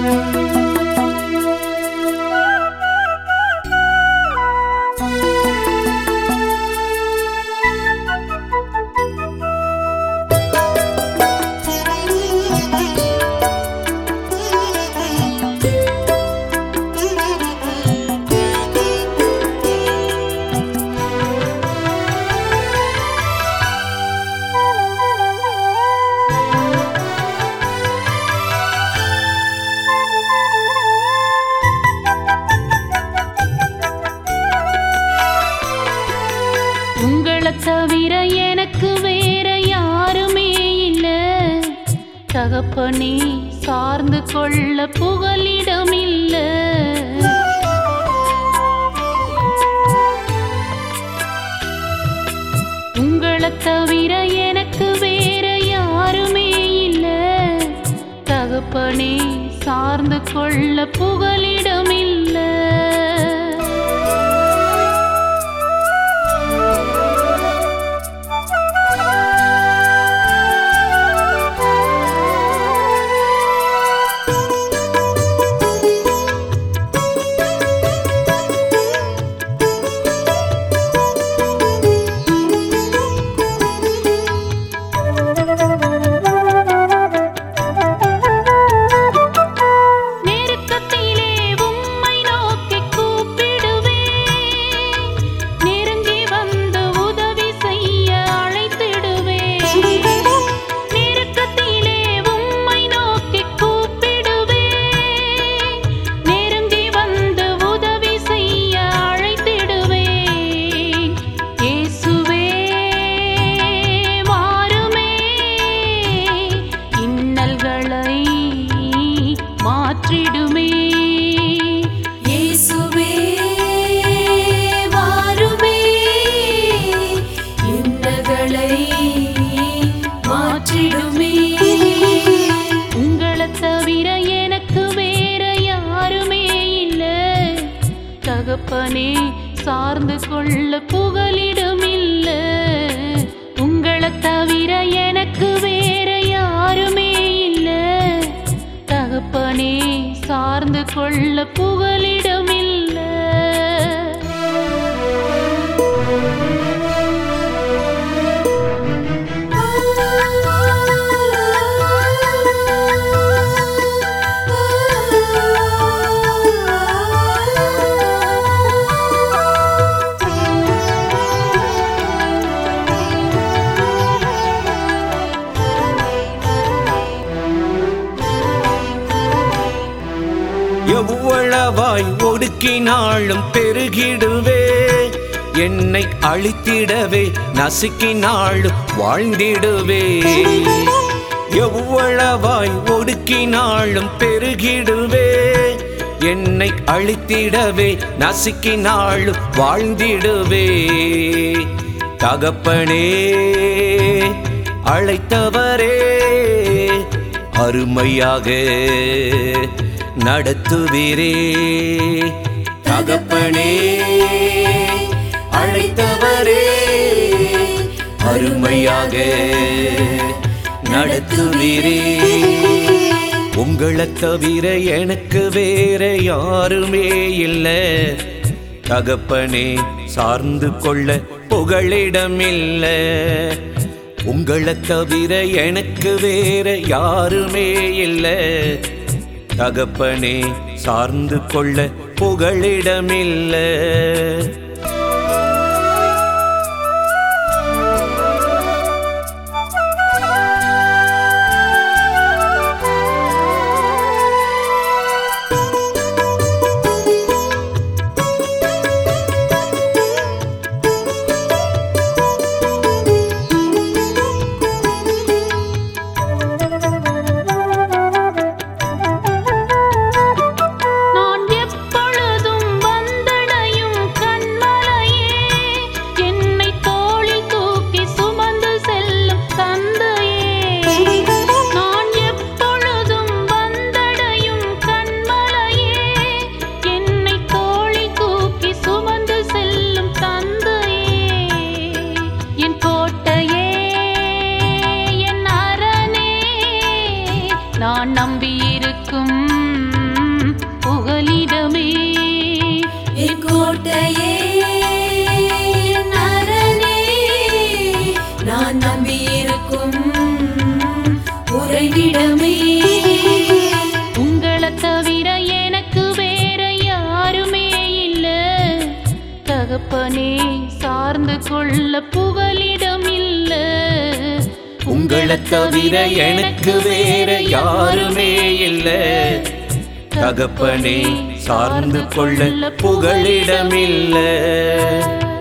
உங்களை தவிர எனக்கு வேற யாருமே இல்ல தகப்பனே சார்ந்து கொள்ள புகலிடம் இல்ல உங்களை தவிர எனக்கு வேற யாருமே இல்ல தகப்பனே சார்ந்து கொள்ள புகலிடம் இல்ல நெருக்கத்திலே உம்மை நோக்கி கூப்பிடுவேன் நெருங்கி வந்து உதவி செய்ய அழைத்திடுவேன் நெருக்கத்திலே உம்மை நோக்கி கூப்பிடுவேன் நெருங்கி வந்து உதவி செய்ய அழைத்திடுவேன் இயேசுவே வாருமே இன்னல்களை மாற்றிடுமே இயேசுவே வாருமே இன்னல்களை மாற்றிடுமே உங்களை தவிர எனக்கு வேற யாருமே இல்ல தகப்பனே சார்ந்து கொள்ள புகலிடம் இல்ல உங்களை தவிர எனக்கு வேற யாருமே இல்ல தகப்பனே சார்ந்து கொள்ள புகலிடம் இல்ல எவ்வளவாய் ஒடுக்கினாலும் பெருகிடுவே என்னை அழித்திடவே நசுக்கினாலும் வாழ்ந்திடுவே எவ்வளவாய் ஒடுக்கினாலும் பெருகிடுவே என்னை அழித்திடவே நசுக்கினாலும் வாழ்ந்திடுவே தகப்பனே அழைத்தவரே அருமையாக நடத்துவீரே தகப்பனே அழைத்தவரே அருமையாக நடத்துவீரே உங்களை தவிர எனக்கு வேற யாருமே இல்லை தகப்பனே சார்ந்து கொள்ள புகழிடமில்ல உங்களை தவிர எனக்கு வேற யாருமே இல்லை தகப்பனே சார்ந்து கொள்ள புகழிடமில்லை நான் எப்பொழுதும் வந்தடையும் கண்மலையே கொள்ள புகலிடம் இல்ல உங்களை தவிர எனக்கு வேற யாருமே இல்ல தகப்பனே சார்ந்து கொள்ள புகலிடமில்லை